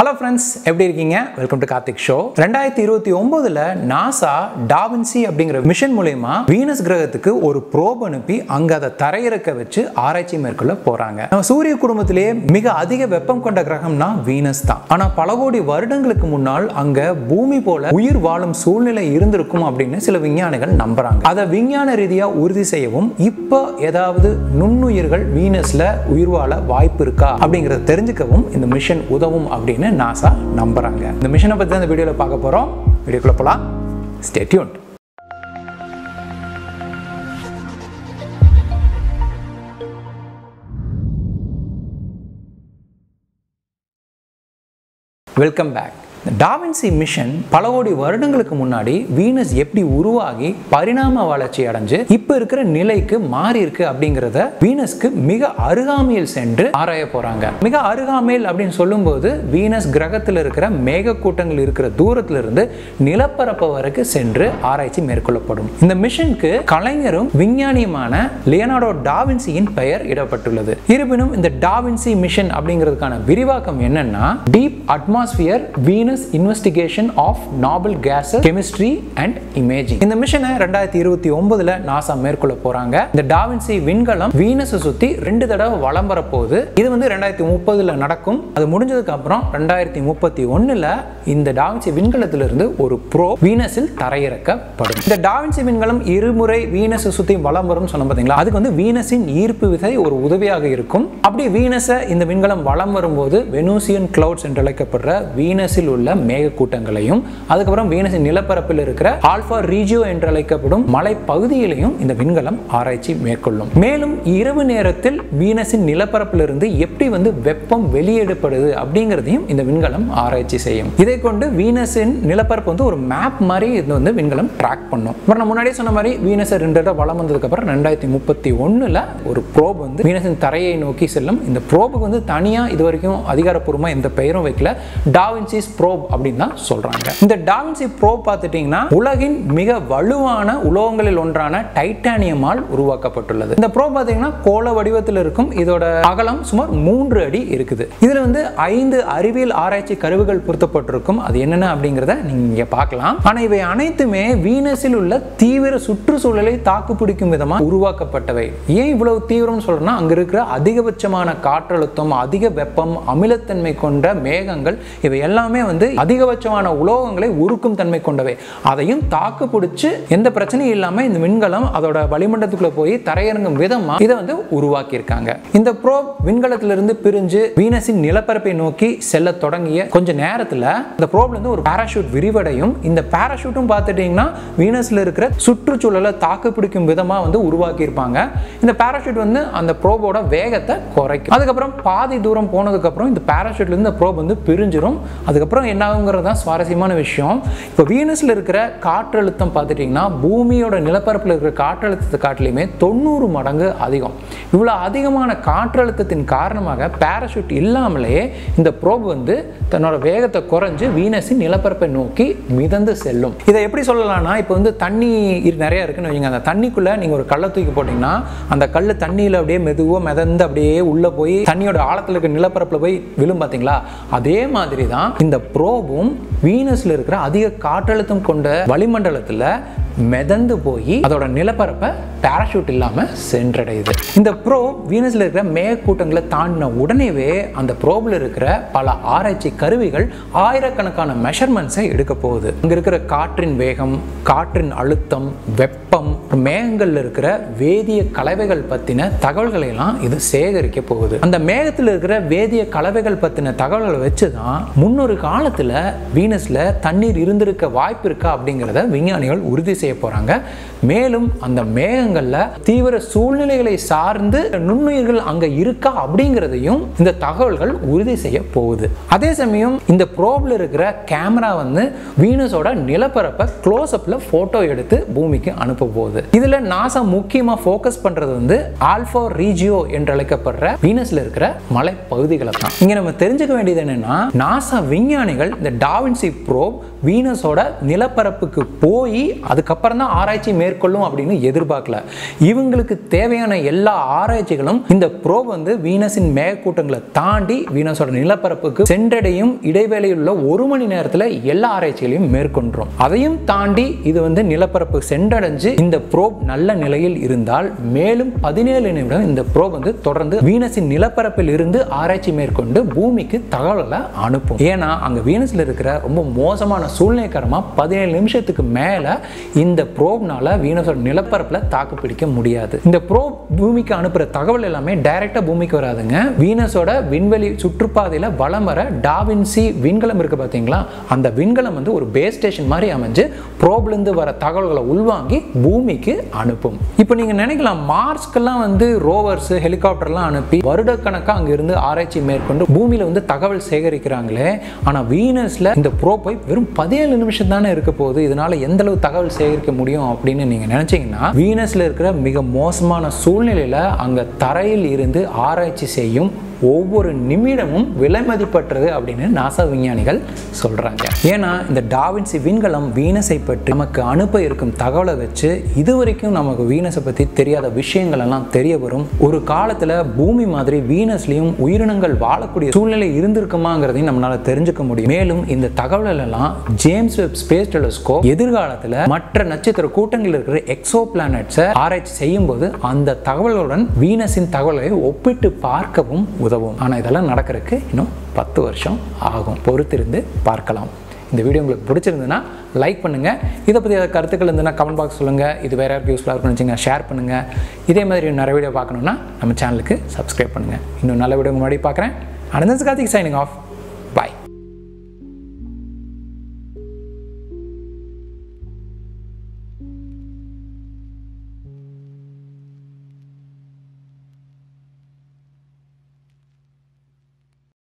hello friends எப்படி இருக்கீங்க welcome to Karthik show ரெண்டாயிரத்தி இருபத்தி ஒன்பதுல நாசா டாவின்சி அப்படிங்கிற மிஷன் மூலயமா வீனஸ் கிரகத்துக்கு ஒரு ப்ரோப் அனுப்பி அங்க அதை தரையிறக்க வச்சு ஆராய்ச்சி மேற்கொள்ள போறாங்க நம்ம சூரிய குடும்பத்திலேயே மிக அதிக வெப்பம் கொண்ட கிரகம்னா வீனஸ் தான் ஆனா பல கோடி வருடங்களுக்கு முன்னால் அங்க பூமி போல உயிர் வாழும் சூழ்நிலை இருந்திருக்கும் அப்படின்னு சில விஞ்ஞானிகள் நம்புறாங்க அதை விஞ்ஞான ரீதியா உறுதி செய்யவும் இப்போ ஏதாவது நுண்ணுயிர்கள் வீனஸ்ல உயிர் வாழ வாய்ப்பு இருக்கா அப்படிங்கறத தெரிஞ்சுக்கவும் இந்த மிஷன் உதவும் அப்படின்னு நாசா நம்புறாங்க இந்த மிஷனை பத்தி தான் இந்த வீடியோல பார்க்க போறோம் வீடியோக்குள்ள போலாம் stay tuned welcome back DaVinci mission பல கோடி வருடங்களுக்கு முன்னாடி வீனஸ் எப்படி உருவாகி பரிணாம வளர்ச்சி அடைஞ்சு இப்ப இருக்கிற நிலைக்கு மாறி இருக்கு அப்படிங்கிறத வீனஸ்க்கு மிக அருகாமையில் சென்று ஆராய போறாங்க மிக அருகாமையில் அப்படின்னு சொல்லும்போது வீனஸ் கிரகத்தில் இருக்கிற மேகக்கூட்டங்கள் இருக்கிற தூரத்துல இருந்து நிலப்பரப்பு வரைக்கும் சென்று ஆராய்ச்சி மேற்கொள்ளப்படும் இந்த மிஷனுக்கு கலைஞரும் விஞ்ஞானியுமான லியனார்டோ டாவின்சியின் பெயர் இடப்பட்டுள்ளது இருப்பினும் இந்த டாவின்சி மிஷன் அப்படிங்கிறதுக்கான விரிவாக்கம் என்னன்னா deep atmosphere Venus investigation of noble gas chemistry and imaging இந்த மிஷனை ரெண்டாயிரத்தி இருபத்தி ஒன்பதுல நாசா மேற்கொள்ள போறாங்க இந்த டாவின்சி விண்கலம் வீனஸை சுத்தி ரெண்டு தடவை வலம் வரப்போகுது இது வந்து ரெண்டாயிரத்தி முப்பதுல நடக்கும் அது முடிஞ்சதுக்கு அப்புறம் ரெண்டாயிரத்தி முப்பத்தி ஒண்ணுல இந்த டாவின்சி விண்கலத்திலிருந்து ஒரு ப்ரோ வீனஸில் தரையிறக்கப்படும் இந்த டாவின்சி விண்கலம் இருமுறை வீனஸை சுத்தி வலம் வரும் சொன்ன பாத்தீங்களா அதுக்கு வந்து வீனஸின் ஈர்ப்பு விசை ஒரு உதவியாக இருக்கும் அப்படி வீனஸை இந்த விண்கலம் வலம் வரும்போது வெனூசியன் கிளவுட்ஸ் என்று அழைக்கப்படுற வீனஸில் உள்ள மேகக்கூட்டங்களையும் அதுக்கப்புறம் வீனஸின் நிலப்பரப்பில் இருக்கிற ஆல்பா ரீஜியோ என்று அழைக்கப்படும் மலை பகுதியிலையும் இந்த விண்கலம் ஆராய்ச்சி மேற்கொள்ளும் மேலும் இரவு நேரத்தில் வீனஸின் நிலப்பரப்பிலிருந்து எப்படி வந்து வெப்பம் வெளியிடப்படுது அப்படிங்கிறதையும் இந்த விண்கலம் ஆராய்ச்சி செய்யும் இதை கொண்டு வீனஸின் நிலப்பரப்பு வந்து ஒரு மேப் மாதிரி இது வந்து விண்கலம் ட்ராக் பண்ணும் அப்புறம் நான் முன்னாடியே சொன்ன மாதிரி வீனஸை ரெண்டு இடம் வளம் வந்ததுக்கு அப்புறம் ரெண்டாயிரத்தி முப்பத்தி ஒண்ணுல ஒரு ப்ரோப் வந்து வீனஸின் தரையை நோக்கி செல்லும் இந்த ப்ரோபுக்கு வந்து தனியா இது வரைக்கும் அதிகாரப்பூர்வமா எந்த பெயரும் வைக்கல டாவின்சிஸ் ப்ரோப் அப்படின்னு தான் சொல்றாங்க இந்த டாவின்சி ப்ரோப் பார்த்துட்டீங்கன்னா உலகின் மிக வலுவான உலோகங்களில் ஒன்றான டைட்டானியமால் உருவாக்கப்பட்டுள்ளது இந்த ப்ரோப் பார்த்தீங்கன்னா கோள வடிவத்தில் இருக்கும் இதோட அகலம் சுமார் மூன்று அடி இருக்குது இதுல வந்து ஐந்து அறிவியல் ஆராய்ச்சி கருவிகள் பொருத்தப்பட்டிருக்கும் அது என்னென்ன அப்படிங்கிறத நீங்க பார்க்கலாம் ஆனா இவை அனைத்துமே வீனஸில் உள்ள தீவிர சுற்றுச்சூழலை தாக்குப்பிடிக்கும் விதமா உருவாக்கப்பட்டவை ஏன் இவ்வளவு தீவிரம் சொல்றேன்னா அங்க இருக்கிற அதிகபட்சமான காற்றழுத்தம் அதிக வெப்பம் அமிலத்தன்மை கொண்ட மேகங்கள் இவை எல்லாமே வந்து அதிகபட்சமான உலோகங்களை உருக்கும் தன்மை கொண்டவை அதையும் தாக்கு பிடிச்சு எந்த பிரச்சனையும் இல்லாம இந்த விண்கலம் அதோட வளிமண்டலத்துக்குள்ள போய் தரையிறங்கும் விதமா இதை வந்து உருவாக்கி இருக்காங்க இந்த ப்ரோப் விண்கலத்திலிருந்து பிரிஞ்சு வீனஸின் நிலப்பரப்பை நோக்கி செல்ல தொடங்கிய கொஞ்ச நேரத்துல இந்த ப்ரோப்ல இருந்து ஒரு பாராஷூட் விரிவடையும் இந்த பாராஷூட்டும் பார்த்துட்டீங்கன்னா வீனஸ்ல இருக்கிற சுற்றுச்சூழலை தாக்கு பிடிக்கும் விதமா வந்து உருவாக்கி இருப்பாங்க இந்த பாராஷூட் வந்து அந்த ப்ரோபோட வேகத்தை குறைக்கும் அதுக்கப்புறம் பாதி தூரம் போனதுக்கு அப்புறம் இந்த பாராஷூட்ல இருந்து இந்த ப்ரோப் வந்து பிரிஞ்சிரும் அதுக்கப்புறம் என்ன ஆகுங்கிறது தான் சுவாரஸ்யமான விஷயம் இப்போ வீனஸ்ல இருக்கிற காற்றழுத்தம் பார்த்துட்டிங்கன்னா பூமியோட நிலப்பரப்பில் இருக்கிற காற்றழுத்தத்தை காட்டிலையுமே தொண்ணூறு மடங்கு அதிகம் இவ்வளோ அதிகமான காற்றழுத்தத்தின் காரணமாக பாராஷூட் இல்லாமலேயே இந்த ப்ரோப் வந்து தன்னோட வேகத்தை குறைஞ்சு வீனஸின் நிலப்பரப்பை நோக்கி மிதந்து செல்லும் இதை எப்படி சொல்லலாம்னா இப்போ வந்து தண்ணி இரு- நிறைய இருக்குன்னு வைங்க அந்த தண்ணிக்குள்ள நீங்கள் ஒரு கல்லை தூக்கி போட்டிங்கன்னா அந்த கல் தண்ணியில் அப்படியே மெதுவாக மிதந்து அப்படியே உள்ளே போய் தண்ணியோட ஆழத்தில் இருக்க நிலப்பரப்பில் போய் விழும் பார்த்தீங்களா அதே மாதிரி தான் இந்த ப்ரோபும் வீனஸ்ல இருக்கிற அதிக காற்றழுத்தம் கொண்ட வளிமண்டலத்தில் மிதந்து போய் அதோட நிலப்பரப்பை பாராஷூட் இல்லாமல் சென்றடையுது இந்த ப்ரோ வீனஸ்ல இருக்கிற மேகக்கூட்டங்களை தாண்டின உடனேவே அந்த ப்ரோபில் இருக்கிற பல ஆராய்ச்சி கருவிகள் ஆயிரக்கணக்கான மெஷர்மெண்ட்ஸை எடுக்க போகுது அங்க இருக்கிற காற்றின் வேகம் காற்றின் அழுத்தம் வெப்பம் மேகங்கள்ல இருக்கிற வேதிய கலவைகள் பத்தின தகவல்களை எல்லாம் இது சேகரிக்க போகுது அந்த மேகத்தில் இருக்கிற வேதிய கலவைகள் பத்தின தகவல்களை வச்சு தான் முன்னொரு காலத்துல வீனஸ்ல தண்ணீர் இருந்திருக்க வாய்ப்பு இருக்கா அப்படிங்கிறத விஞ்ஞானிகள் உறுதி செய்ய போறாங்க மேலும் அந்த மேகங்கள்ல தீவிர சூழ்நிலைகளை சார்ந்து நுண்ணுயிர்கள் அங்க இருக்கா அப்படிங்கிறதையும் இந்த தகவல்கள் உறுதி செய்ய போகுது அதே சமயம் இந்த ப்ரோப்ல இருக்கிற கேமரா வந்து வீனஸோட நிலப்பரப்பை க்ளோஸ் அப்ல போட்டோ எடுத்து பூமிக்கு அனுப்ப போகுது இதுல நாசா முக்கியமா ஃபோக்கஸ் பண்றது வந்து ஆல்பா ரீஜியோ என்று அழைக்கப்படுற வீனஸ்ல இருக்கிற மலை பகுதிகளை தான் இங்க நம்ம தெரிஞ்சுக்க வேண்டியது என்னன்னா நாசா விஞ்ஞானிகள் இந்த டாவின்சி ப்ரோப் வீனஸோட நிலப்பரப்புக்கு போய் அதுக்கப்புறம் தான் ஆராய்ச்சி மேற்கொள்ளும் அப்படின்னு எதிர்பார்க்கல இவங்களுக்கு தேவையான எல்லா ஆராய்ச்சிகளும் இந்த ப்ரோப் வந்து வீனஸின் மேகக்கூட்டங்களை தாண்டி வீனஸோட நிலப்பரப்புக்கு சென்றடையும் இடைவேளையில் உள்ள ஒரு மணி நேரத்தில் எல்லா ஆராய்ச்சிகளையும் மேற்கொண்டோம் அதையும் தாண்டி இது வந்து நிலப்பரப்பு சென்றடைஞ்சு இந்த ப்ரோப் நல்ல நிலையில் இருந்தால் மேலும் பதினேழு நிமிடம் இந்த ப்ரோப் வந்து தொடர்ந்து வீனஸின் நிலப்பரப்பில் இருந்து ஆராய்ச்சி மேற்கொண்டு பூமிக்கு தகவல்களை அனுப்பும் ஏன்னா அங்க வீனஸ்ல இருக்கிற ரொம்ப மோசமான சூழ்நிலை காரணமா பதினேழு நிமிஷத்துக்கு மேல இந்த ப்ரோப்னால வீனஸோட நிலப்பரப்புல தாக்கு பிடிக்க முடியாது இந்த ப்ரோப் பூமிக்கு அனுப்புற தகவல் எல்லாமே டைரக்டா பூமிக்கு வராதுங்க வீனஸோட விண்வெளி சுற்றுப்பாதையில வலம் வர டாவின்சி விண்கலம் இருக்கு பாத்தீங்களா அந்த விண்கலம் வந்து ஒரு பேஸ் ஸ்டேஷன் மாதிரி அமைஞ்சு ப்ரோப்ல இருந்து வர தகவல்களை உள்வாங்கி பூமிக்கு அனுப்பும் இப்போ நீங்க நினைக்கலாம் மார்ஸ்க்கெல்லாம் வந்து ரோவர்ஸ் ஹெலிகாப்டர்லாம் அனுப்பி வருடக்கணக்காக அங்க இருந்து ஆராய்ச்சி மேற்கொண்டு பூமியில வந்து தகவல் சேகரிக்கிறாங்களே ஆனா வீனஸ்ல இந்த ப்ரோ போய் வெறும் பதினேழு நிமிஷம் தானே இருக்க போகுது இதனால எந்த அளவு தகவல் சேகரிக்க முடியும் அப்படின்னு நீங்க நினைச்சீங்கன்னா வீனஸ்ல இருக்கிற மிக மோசமான சூழ்நிலையில அங்க தரையில் இருந்து ஆராய்ச்சி செய்யும் ஒவ்வொரு நிமிடமும் விலை மதிப்பற்றது அப்படின்னு நாசா விஞ்ஞானிகள் சொல்றாங்க ஏன்னா இந்த டாவின்சி விண்கலம் வீனஸை பற்றி நமக்கு அனுப்ப இருக்கும் தகவலை வச்சு இதுவரைக்கும் நமக்கு வீனஸை பற்றி தெரியாத விஷயங்கள் எல்லாம் தெரிய வரும் ஒரு காலத்துல பூமி மாதிரி வீனஸ்லயும் உயிரினங்கள் வாழக்கூடிய சூழ்நிலை இருந்திருக்குமாங்கிறதையும் நம்மளால தெரிஞ்சுக்க முடியும் மேலும் இந்த தகவல்கள் எல்லாம் ஜேம்ஸ் வெப் ஸ்பேஸ் டெலிஸ்கோப் எதிர்காலத்துல மற்ற நட்சத்திர கூட்டங்களில் இருக்கிற எக்ஸோ பிளானட்ஸை ஆராய்ச்சி செய்யும் போது அந்த தகவல்களுடன் வீனஸின் தகவல்களை ஒப்பிட்டு பார்க்கவும் உதவும் ஆனால் இதெல்லாம் நடக்கிறதுக்கு இன்னும் பத்து வருஷம் ஆகும் பொறுத்திருந்து பார்க்கலாம் இந்த வீடியோ உங்களுக்கு பிடிச்சிருந்ததுன்னா லைக் பண்ணுங்கள் இதை பற்றி ஏதாவது கருத்துக்கள் இருந்ததுன்னா கமெண்ட் பாக்ஸ் சொல்லுங்கள் இது வேறு யாருக்கு யூஸ்ஃபுல்லாக இருக்குன்னு வச்சுங்க ஷேர் பண்ணுங்கள் இதே மாதிரி நிறைய வீடியோ பார்க்கணுன்னா நம்ம சேனலுக்கு சப்ஸ்கிரைப் பண்ணுங்கள் இன்னும் நல்ல வீடியோ முன்னாடி பார்க்குறேன் அனந்தஸ் கார்த்திக் சைனிங் ஆஃப்